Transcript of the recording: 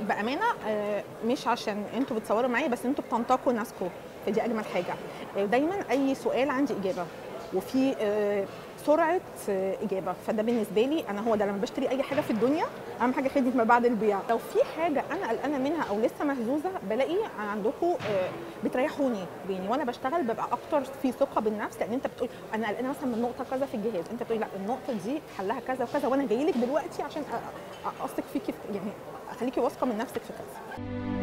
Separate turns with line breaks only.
بامانه آه، مش عشان انتوا بتصوروا معايا بس انتوا بتنتقوا ناسكم فدي اجمل حاجه آه، دايما اي سؤال عندي اجابه وفي آه، سرعه آه، اجابه فده بالنسبه لي انا هو ده لما بشتري اي حاجه في الدنيا اهم حاجه خدمه ما بعد البيع لو في حاجه انا قلقانه منها او لسه مهزوزه بلاقي عندكم آه، بتريحوني يعني وانا بشتغل ببقى اكتر في ثقه بالنفس لان انت بتقول انا قلقانه مثلا من نقطه كذا في الجهاز انت بتقول لا النقطه دي حلها كذا وكذا وانا جاي لك دلوقتي عشان أ- أ- اثق فيكي في- يعني اخليكي واثقه من نفسك في كذا